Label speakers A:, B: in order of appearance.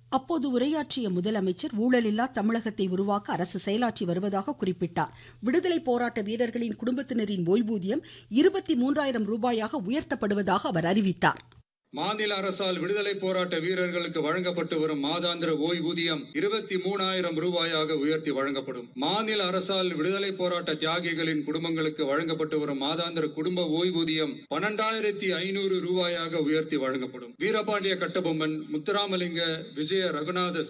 A: அப்போது உரையாற்றிய முதலமைச்சர் ஊழலில்லா தமிழகத்தை உருவாக்க அரசு செயலாற்றி வருவதாக குறிப்பிட்டார் விடுதலை போராட்ட வீரர்களின் குடும்பத்தினரின் ஓய்வூதியம் இருபத்தி மூன்றாயிரம் ரூபாயாக உயர்த்தப்படுவதாக அவர் அறிவித்தார்
B: மாநில அரசால் விடுதலை போராட்ட வீரர்களுக்கு வழங்கப்பட்டு வரும் மாதாந்திர ஓய்வூதியம் இருபத்தி மூணாயிரம் ரூபாயாக உயர்த்தி வழங்கப்படும் மாநில அரசால் விடுதலை போராட்ட தியாகிகளின் குடும்பங்களுக்கு வழங்கப்பட்டு வரும் மாதாந்திர குடும்ப ஓய்வூதியம் பன்னெண்டாயிரத்தி ஐநூறு ரூபாயாக உயர்த்தி வழங்கப்படும் வீரபாண்டிய கட்டபொம்மன் முத்துராமலிங்க விஜய ரகுநாத